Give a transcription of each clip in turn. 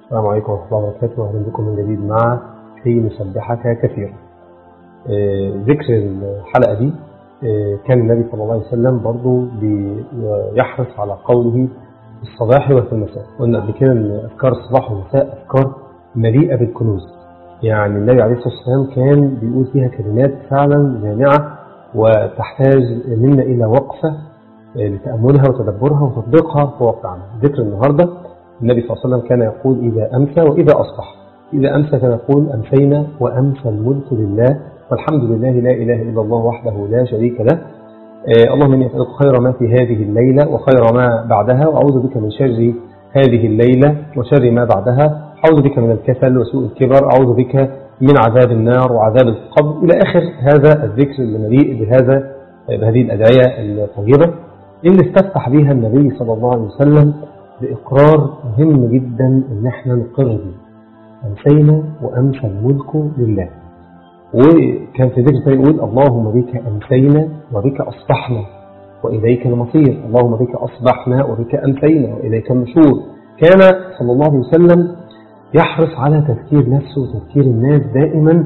السلام عليكم ورحمة الله وبركاته أهلا بكم من جديد مع كي نسبحك كثيرا آه، ذكر الحلقة دي آه، كان النبي صلى الله عليه وسلم برضو بيحرص على قوله الصباح وفي المساء قلنا قبل كده ان أذكار الصباح والمساء أذكار مليئة بالكنوز يعني النبي عليه الصلاة والسلام كان بيقول فيها كلمات فعلا جامعة وتحتاج منا إلى وقفة آه، لتأملها وتدبرها وتطبيقها في واقعنا ذكر النهاردة النبي صلى الله عليه وسلم كان يقول إذا أمسى وإذا أصبح إذا أمسى كان يقول أمسينا وأمسى الملك لله والحمد لله لا إله إلا الله وحده لا شريك له آه اللهم إني أسألك خير ما في هذه الليلة وخير ما بعدها وأعوذ بك من شر هذه الليلة وشر ما بعدها أعوذ بك من الكسل وسوء الكبر أعوذ بك من عذاب النار وعذاب القبر إلى آخر هذا الذكر المليء بهذا بهذه الأدعية الطيبة اللي استفتح بها النبي صلى الله عليه وسلم بإقرار مهم جدا إن احنا نقر به أمسينا وأمسى الملك لله وكان في ذكر يقول اللهم بك أمسينا وبك أصبحنا وإليك المصير اللهم بك أصبحنا وبك أمسينا وإليك النشور كان صلى الله عليه وسلم يحرص على تذكير نفسه وتذكير الناس دائما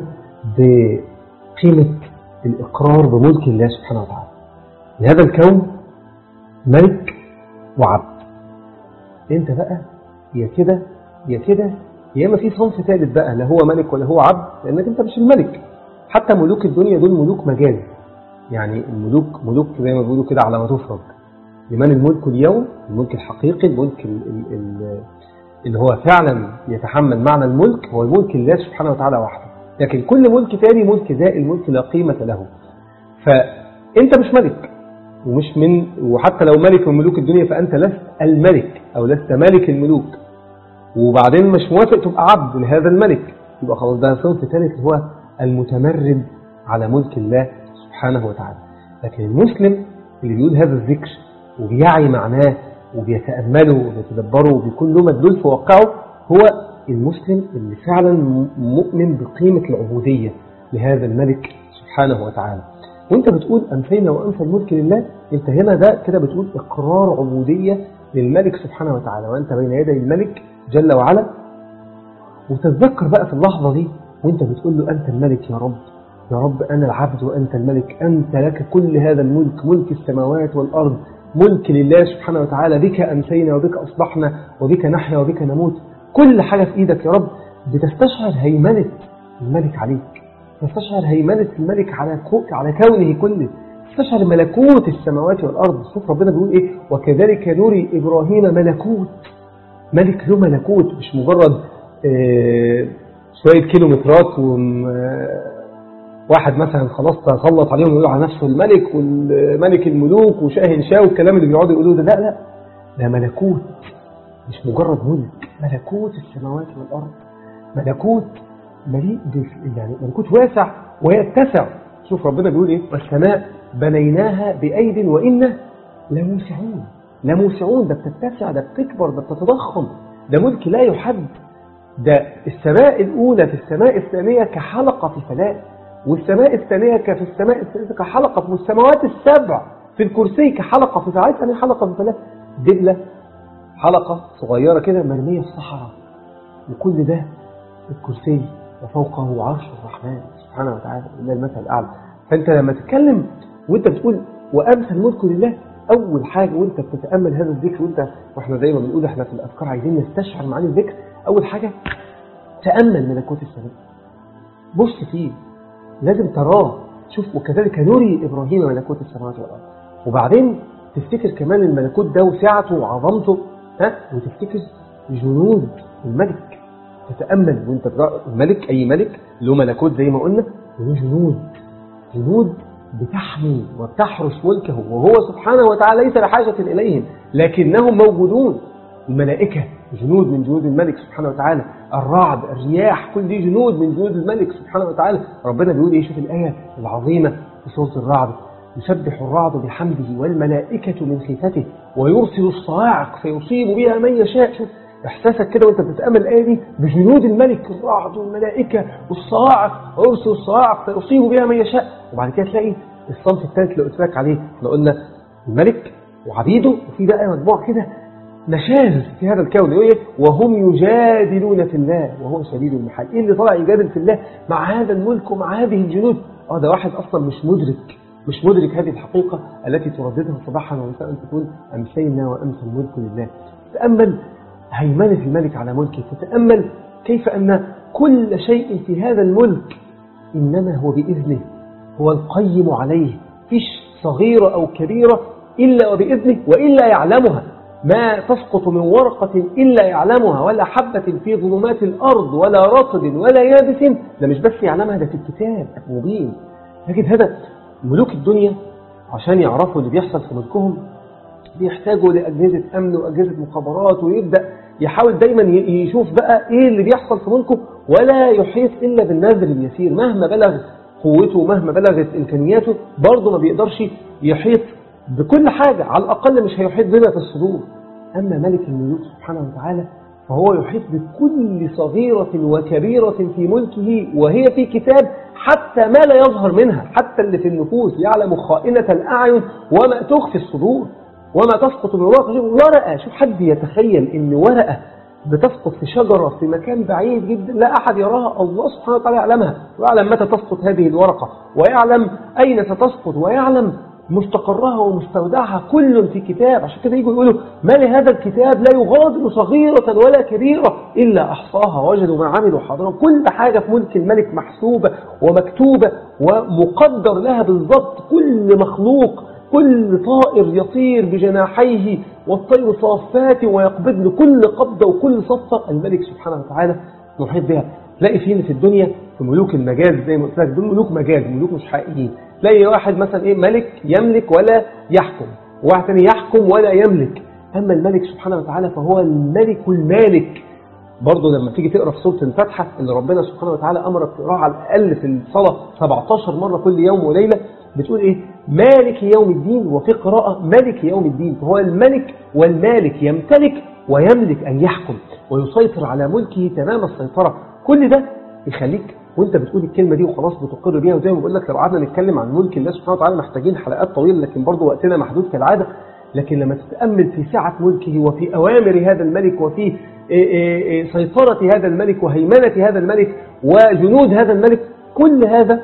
بقيمة الإقرار بملك الله سبحانه وتعالى لهذا الكون ملك وعبد انت بقى يا كده يا كده يا اما في صنف ثالث بقى لا هو ملك ولا هو عبد لانك انت مش الملك حتى ملوك الدنيا دول ملوك مجاز يعني الملوك ملوك زي ما بيقولوا كده على ما تفرض لمن الملك اليوم الملك الحقيقي الملك ال ال ال اللي هو فعلا يتحمل معنى الملك هو الملك الله سبحانه وتعالى وحده لكن كل ملك تاني ملك زائل ملك لا قيمة له فانت مش ملك ومش من وحتى لو ملك من ملوك الدنيا فأنت لست الملك أو لست ملك الملوك وبعدين مش موافق تبقى عبد لهذا الملك يبقى خلاص ده صنف ثالث هو المتمرد على ملك الله سبحانه وتعالى لكن المسلم اللي بيقول هذا الذكر وبيعي معناه وبيتأمله وبيتدبره وبيكون له مدلول في واقعه هو المسلم اللي فعلا مؤمن بقيمة العبودية لهذا الملك سبحانه وتعالى وانت بتقول أمسينا وأنسى الملك لله انت هنا ده كده بتقول إقرار عبودية للملك سبحانه وتعالى وانت بين يدي الملك جل وعلا وتتذكر بقى في اللحظة دي وانت بتقول له أنت الملك يا رب يا رب أنا العبد وأنت الملك أنت لك كل هذا الملك ملك السماوات والأرض ملك لله سبحانه وتعالى بك أمسينا وبك أصبحنا وبك نحيا وبك نموت كل حاجة في إيدك يا رب بتستشعر هيمنة الملك عليك تستشعر هيمنة الملك على على كونه كله تستشعر ملكوت السماوات والأرض شوف ربنا بيقول إيه وكذلك نري إبراهيم ملكوت ملك له ملكوت مش مجرد آه شوية كيلومترات واحد مثلا خلاص تسلط عليهم ويقول على نفسه الملك والملك الملوك وشاهن شاه والكلام اللي بيقعدوا يقولوه ده لا لا ده ملكوت مش مجرد ملك ملكوت السماوات والأرض ملكوت مليء يعني ملكوت واسع ويتسع شوف ربنا بيقول ايه والسماء بنيناها بأيد وإنا لموسعون لموسعون ده بتتسع ده بتكبر ده بتتضخم ده ملك لا يحد ده السماء الأولى في السماء الثانية كحلقة في فلاء والسماء الثانية في السماء الثالثة كحلقة في السماوات السبع في الكرسي كحلقة في فلاء عايز حلقة في فلاء دبلة حلقة صغيرة كده مرمية في الصحراء وكل ده الكرسي وفوقه عرش الرحمن سبحانه وتعالى إلا المثل الأعلى فأنت لما تتكلم وانت بتقول وأمسى الملك لله أول حاجة وانت بتتأمل هذا الذكر وانت واحنا دايما بنقول احنا في الأفكار عايزين نستشعر معاني الذكر أول حاجة تأمل ملكوت السماء بص فيه لازم تراه شوف وكذلك نري إبراهيم ملكوت السماوات والأرض وبعدين تفتكر كمان الملكوت ده وسعته وعظمته ها وتفتكر جنود الملك تتأمل وانت الملك أي ملك له ملكوت زي ما قلنا وله جنود جنود بتحمي وتحرس ملكه وهو سبحانه وتعالى ليس بحاجة إليهم لكنهم موجودون الملائكة جنود من جنود الملك سبحانه وتعالى الرعد الرياح كل دي جنود من جنود الملك سبحانه وتعالى ربنا بيقول ايه شوف الآية العظيمة في سورة الرعد يسبح الرعد بحمده والملائكة من خيفته ويرسل الصواعق فيصيب بها من يشاء شوف احساسك كده وانت بتتامل الايه دي بجنود الملك الرعد والملائكه والصواعق ويرسل الصواعق فيصيب بها من يشاء وبعد كده تلاقي الصنف الثالث اللي قلت لك عليه احنا قلنا الملك وعبيده وفي بقى مجموعه كده نشاز في هذا الكون يقول إيه؟ وهم يجادلون في الله وهو شديد المحال ايه اللي طلع يجادل في الله مع هذا الملك ومع هذه الجنود اه ده واحد اصلا مش مدرك مش مدرك هذه الحقيقة التي ترددها صباحا ومساء أن تقول أمسينا وأمسى الملك لله تأمل هيمنة الملك على ملكه تتأمل كيف أن كل شيء في هذا الملك إنما هو بإذنه هو القيم عليه فيش صغيرة أو كبيرة إلا وبإذنه وإلا يعلمها ما تسقط من ورقة إلا يعلمها ولا حبة في ظلمات الأرض ولا رطب ولا يابس ده مش بس يعلمها ده في الكتاب مبين لكن هذا ملوك الدنيا عشان يعرفوا اللي بيحصل في ملكهم بيحتاجوا لأجهزة أمن وأجهزة مخابرات ويبدأ يحاول دايما يشوف بقى إيه اللي بيحصل في ملكه ولا يحيط إلا بالنذر اليسير مهما بلغ قوته مهما بلغت إمكانياته برضه ما بيقدرش يحيط بكل حاجة على الأقل مش هيحيط بما في الصدور أما ملك الملوك سبحانه وتعالى فهو يحيط بكل صغيرة وكبيرة في ملكه وهي في كتاب حتى ما لا يظهر منها حتى اللي في النفوس يعلم خائنة الأعين وما تخفي الصدور وما تسقط من ورقة ورقة شوف حد يتخيل ان ورقة بتسقط في شجرة في مكان بعيد جدا لا أحد يراها الله سبحانه وتعالى يعلمها ويعلم متى تسقط هذه الورقة ويعلم أين ستسقط ويعلم مستقرها ومستودعها كل في كتاب عشان كده يجوا يقولوا ما لهذا الكتاب لا يغادر صغيرة ولا كبيرة إلا أحصاها وجدوا ما عملوا حاضرا كل حاجة في ملك الملك محسوبة ومكتوبة ومقدر لها بالضبط كل مخلوق كل طائر يطير بجناحيه والطير صافات ويقبض له كل قبضة وكل صفة الملك سبحانه وتعالى محيط بها تلاقي فين في الدنيا في ملوك المجاز زي ما قلت لك دول ملوك مجاز ملوك مش حقيقيين تلاقي واحد مثلا ايه ملك يملك ولا يحكم وواحد ثاني يحكم ولا يملك اما الملك سبحانه وتعالى فهو الملك المالك برضه لما تيجي تقرا في سوره الفاتحه اللي ربنا سبحانه وتعالى امرك تقراها على الاقل في الصلاه 17 مره كل يوم وليله بتقول ايه مالك يوم الدين وفي قراءه ملك يوم الدين فهو الملك والمالك يمتلك ويملك ان يحكم ويسيطر على ملكه تمام السيطره كل ده يخليك وانت بتقول الكلمة دي وخلاص بتقر بيها وزي ما بقول لك لو قعدنا نتكلم عن ملك الله سبحانه وتعالى محتاجين حلقات طويلة لكن برضه وقتنا محدود كالعادة لكن لما تتأمل في سعة ملكه وفي أوامر هذا الملك وفي سيطرة هذا الملك وهيمنة هذا الملك وجنود هذا الملك كل هذا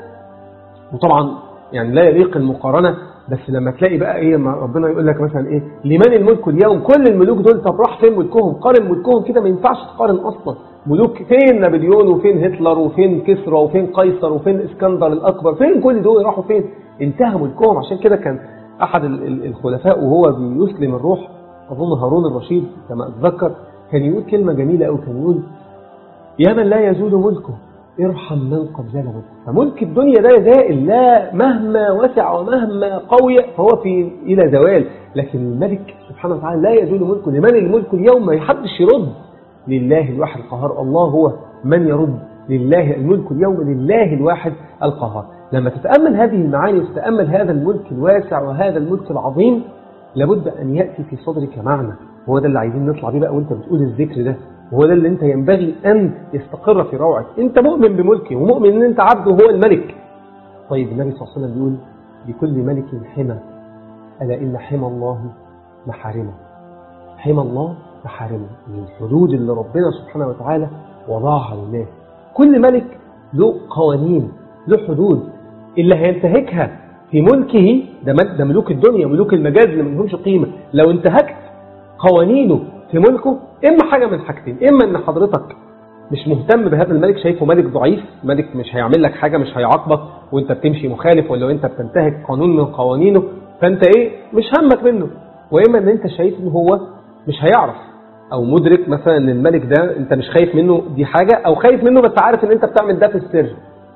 وطبعا يعني لا يليق المقارنة بس لما تلاقي بقى ايه ما ربنا يقول لك مثلا ايه لمن الملك اليوم كل الملوك دول طب راح فين ملكهم قارن ملكهم كده ما ينفعش تقارن اصلا ملوك فين نابليون وفين هتلر وفين كسرى وفين قيصر وفين اسكندر الاكبر فين كل دول راحوا فين انتهى ملكهم عشان كده كان احد الخلفاء وهو بيسلم الروح اظن هارون الرشيد كما اتذكر كان يقول كلمه جميله قوي كان يقول يا من لا يزول ملكه ارحم من قد زال ملكه فملك الدنيا ده زائل لا مهما وسع ومهما قوي فهو في الى زوال لكن الملك سبحانه وتعالى لا يزول ملكه لمن الملك اليوم ما يحدش يرد لله الواحد القهار الله هو من يرد لله الملك اليوم لله الواحد القهار لما تتأمل هذه المعاني وتتأمل هذا الملك الواسع وهذا الملك العظيم لابد أن يأتي في صدرك معنى هو ده اللي عايزين نطلع بيه بقى وانت بتقول الذكر ده وهو ده اللي انت ينبغي أن يستقر في روعك انت مؤمن بملكه ومؤمن ان انت عبده هو الملك طيب النبي صلى الله عليه وسلم بيقول لكل ملك حمى ألا إن حمى الله محارمه حمى الله محارمه الحدود اللي ربنا سبحانه وتعالى وضعها للناس كل ملك له قوانين له حدود اللي هينتهكها في ملكه ده ده ملوك الدنيا ملوك المجاز اللي ما لهمش قيمه لو انتهكت قوانينه في ملكه اما حاجه من حاجتين اما ان حضرتك مش مهتم بهذا الملك شايفه ملك ضعيف ملك مش هيعمل لك حاجه مش هيعاقبك وانت بتمشي مخالف ولا انت بتنتهك قانون من قوانينه فانت ايه مش همك منه واما ان انت شايف ان هو مش هيعرف او مدرك مثلا ان الملك ده انت مش خايف منه دي حاجه او خايف منه بس عارف ان انت بتعمل ده في السر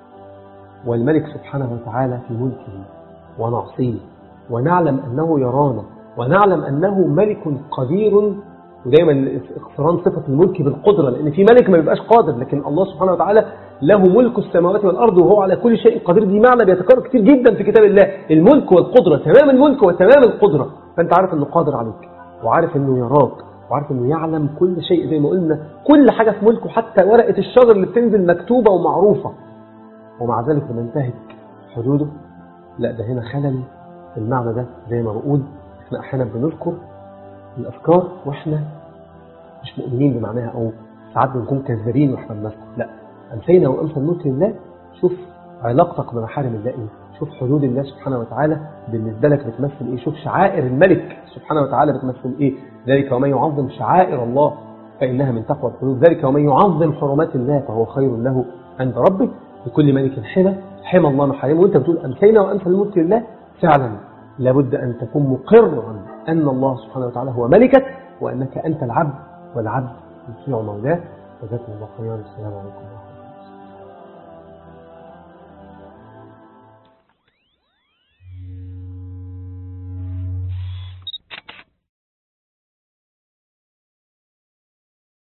والملك سبحانه وتعالى في ملكه ونعصيه ونعلم انه يرانا ونعلم انه ملك قدير ودايما اقتران صفة الملك بالقدرة لأن في ملك ما بيبقاش قادر لكن الله سبحانه وتعالى له ملك السماوات والأرض وهو على كل شيء قدير دي معنى بيتكرر كتير جدا في كتاب الله الملك والقدرة تمام الملك وتمام القدرة فأنت عارف أنه قادر عليك وعارف أنه يراك وعارف أنه يعلم كل شيء زي ما قلنا كل حاجة في ملكه حتى ورقة الشجر اللي بتنزل مكتوبة ومعروفة ومع ذلك لما انتهت حدوده لا ده هنا خلل في المعنى ده زي ما بقول احنا أحيانا بنذكر الأفكار وإحنا مش مؤمنين بمعناها أو ساعات بنكون كذابين وإحنا بنسمع لا أمثلنا وأمثل ملك الله شوف علاقتك بمحارم الله إيه شوف حدود الله سبحانه وتعالى بالنسبة لك بتمثل إيه شوف شعائر الملك سبحانه وتعالى بتمثل إيه ذلك ومن يعظم شعائر الله فإنها من تقوى القلوب ذلك ومن يعظم حرمات الله فهو خير له عند ربه لكل ملك حمى حمى الله محارمه وانت بتقول أمثلنا وأمثل ملك الله فعلا لابد أن تكون مقرا أن الله سبحانه وتعالى هو ملكك وأنك أنت العبد والعبد يطيع مولاه وجزاكم الله خيرا السلام عليكم ورحمة الله